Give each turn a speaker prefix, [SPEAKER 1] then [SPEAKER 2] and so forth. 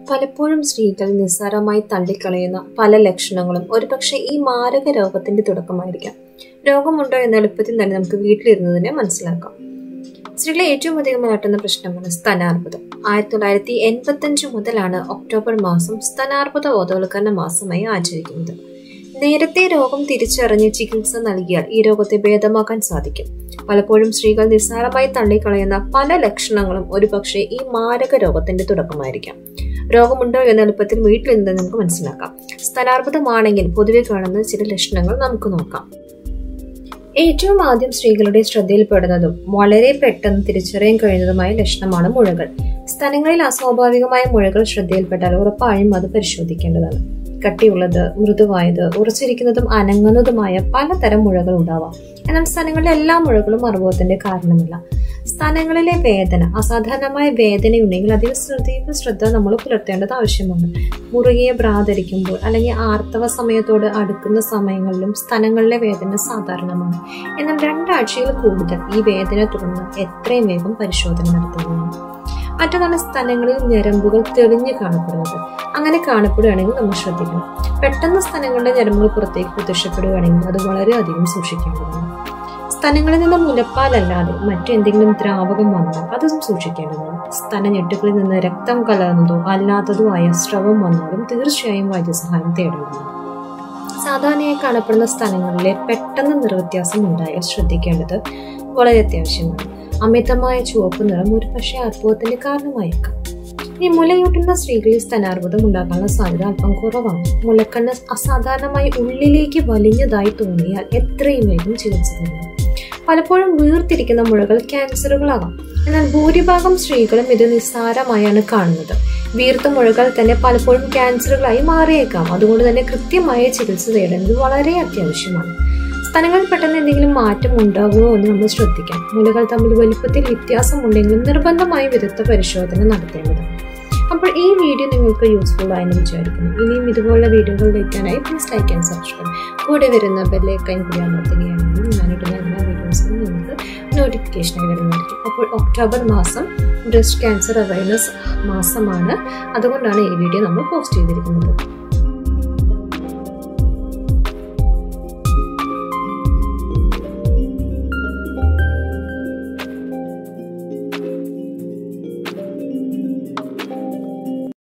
[SPEAKER 1] പലപ്പോഴും സ്ത്രീകൾ നിസ്സാരമായി തള്ളിക്കളയുന്ന പല ലക്ഷണങ്ങളും ഒരുപക്ഷെ ഈ മാരക രോഗത്തിന്റെ തുടക്കമായിരിക്കാം രോഗമുണ്ടോ എന്ന് എളുപ്പത്തിൽ തന്നെ നമുക്ക് വീട്ടിലിരുന്നതിനെ മനസ്സിലാക്കാം സ്ത്രീകളെ ഏറ്റവും അധികം അലട്ടുന്ന പ്രശ്നമാണ് സ്തനാർബുദം ആയിരത്തി തൊള്ളായിരത്തി എൺപത്തി അഞ്ച് മുതലാണ് ഒക്ടോബർ മാസം സ്തനാർബുദ ബോധവൽക്കരണ മാസമായി ആചരിക്കുന്നത് നേരത്തെ രോഗം തിരിച്ചറിഞ്ഞ് ചികിത്സ നൽകിയാൽ ഈ രോഗത്തെ ഭേദമാക്കാൻ സാധിക്കും പലപ്പോഴും സ്ത്രീകൾ നിസ്സാരമായി തള്ളിക്കളയുന്ന പല ലക്ഷണങ്ങളും ഒരുപക്ഷെ ഈ മാരക രോഗത്തിന്റെ തുടക്കമായിരിക്കാം രോഗമുണ്ടോ എന്ന് എളുപ്പത്തിൽ വീട്ടിൽ നിന്ന് നമുക്ക് മനസ്സിലാക്കാം സ്തനാർബുദമാണെങ്കിൽ പൊതുവെ കാണുന്ന ചില ലക്ഷണങ്ങൾ നമുക്ക് നോക്കാം ഏറ്റവും ആദ്യം സ്ത്രീകളുടെ ശ്രദ്ധയിൽപ്പെടുന്നതും വളരെ പെട്ടെന്ന് തിരിച്ചറിയാൻ കഴിയുന്നതുമായ ലക്ഷണമാണ് മുഴകൾ സ്ഥലങ്ങളിൽ അസ്വാഭാവികമായ മുഴകൾ ശ്രദ്ധയിൽപ്പെട്ടാൽ ഉറപ്പായും അത് പരിശോധിക്കേണ്ടതാണ് കട്ടിയുള്ളത് മൃദുവായത് ഉറച്ചിരിക്കുന്നതും അനങ്ങുന്നതുമായ പലതരം മുഴകൾ ഉണ്ടാവാം എന്നാൽ സ്ഥലങ്ങളിലെ എല്ലാ മുഴകളും അർബുദത്തിന്റെ കാരണമല്ല സ്ഥലങ്ങളിലെ വേദന അസാധാരണമായ വേദനയുണ്ടെങ്കിൽ അതീവ ശ്രദ്ധ ശ്രദ്ധ നമ്മൾ പുലർത്തേണ്ടത് ആവശ്യമാണ് മുറുകിയ ഭ്രാതരിക്കുമ്പോൾ അല്ലെങ്കിൽ ആർത്തവ സമയത്തോട് അടുക്കുന്ന സമയങ്ങളിലും സ്ഥലങ്ങളിലെ വേദന സാധാരണമാണ് എന്നാൽ രണ്ടാഴ്ചയിൽ കൂടുതൽ ഈ വേദന തുടർന്ന് എത്രയും വേഗം പരിശോധന നടത്തേണ്ടതാണ് മറ്റൊന്നാണ് സ്ഥലങ്ങളിൽ ഞരമ്പുകൾ തെളിഞ്ഞു കാണപ്പെടുന്നത് അങ്ങനെ കാണപ്പെടുകയാണെങ്കിൽ നമ്മൾ ശ്രദ്ധിക്കണം പെട്ടെന്ന് സ്ഥലങ്ങളുടെ ഞരമ്പുകൾ പുറത്തേക്ക് പ്രത്യക്ഷപ്പെടുകയാണെങ്കിൽ അത് വളരെയധികം സൂക്ഷിക്കേണ്ടതാണ് സ്ഥലങ്ങളിൽ നിന്ന് മുലപ്പാലല്ലാതെ മറ്റെന്തെങ്കിലും ദ്രാവകം വന്നാൽ അതും സൂക്ഷിക്കേണ്ടതാണ് സ്ഥലഞ്ഞെട്ടുകളിൽ നിന്ന് രക്തം കലർന്നതോ അല്ലാത്തതോ ആയ സ്രവം വന്നാലും തീർച്ചയായും വൈദ്യസഹായം തേടേണ്ടതാണ് സാധാരണയായി കാണപ്പെടുന്ന സ്ഥലങ്ങളിലെ പെട്ടെന്ന് നിറവ്യത്യാസം ഉണ്ടായാൽ ശ്രദ്ധിക്കേണ്ടത് വളരെ അത്യാവശ്യമാണ് അമിതമായ ചുവപ്പ് നിറം ഒരു പക്ഷേ അർബുദത്തിന്റെ കാരണമായേക്കാം ഈ മുലയൂട്ടുന്ന സ്ത്രീകളിൽ സ്തനാർബുദം ഉണ്ടാകാനുള്ള സാധ്യത അല്പം കുറവാണ് മുലക്കണ്ണ് അസാധാരണമായി ഉള്ളിലേക്ക് വലിഞ്ഞതായി തോന്നിയാൽ എത്രയും വേഗം ചികിത്സ തരണം പലപ്പോഴും വീർത്തിരിക്കുന്ന മുഴകൾ ക്യാൻസറുകളാകാം എന്നാൽ ഭൂരിഭാഗം സ്ത്രീകളും ഇത് നിസ്സാരമായാണ് കാണുന്നത് വീർത്ത മുഴകൾ തന്നെ പലപ്പോഴും ക്യാൻസറുകളായി മാറിയേക്കാം അതുകൊണ്ട് തന്നെ കൃത്യമായ ചികിത്സ തേടേണ്ടത് വളരെ അത്യാവശ്യമാണ് സ്ഥലങ്ങളിൽ പെട്ടെന്ന് എന്തെങ്കിലും മാറ്റം ഉണ്ടാകുമോ എന്ന് നമ്മൾ ശ്രദ്ധിക്കാം മുലകൾ തമ്മിൽ വലിപ്പത്തിൽ വ്യത്യാസമുണ്ടെങ്കിലും നിർബന്ധമായ വിദഗ്ധ പരിശോധന നടത്തേണ്ടതാണ് അപ്പോൾ ഈ വീഡിയോ നിങ്ങൾക്ക് യൂസ്ഫുൾ ആയെന്ന് വിചാരിക്കുന്നു ഇനിയും ഇതുപോലുള്ള വീഡിയോകൾ ലഭിക്കാനായി പ്ലീസ് ലൈക്ക് ആൻഡ് സബ്സ്ക്രൈബ് കൂടെ വരുന്ന ബെല്ലൈക്കൻ കൂടി അമർത്തുകയാണെങ്കിൽ ഞാനിടുന്ന എല്ലാ വീഡിയോസും നിങ്ങൾക്ക് നോട്ടിഫിക്കേഷനായി വരുന്നതായിരിക്കും അപ്പോൾ ഒക്ടോബർ മാസം ബ്രസ്റ്റ് ക്യാൻസർ അവയർനെസ് മാസമാണ് അതുകൊണ്ടാണ് ഈ വീഡിയോ നമ്മൾ പോസ്റ്റ് ചെയ്തിരിക്കുന്നത്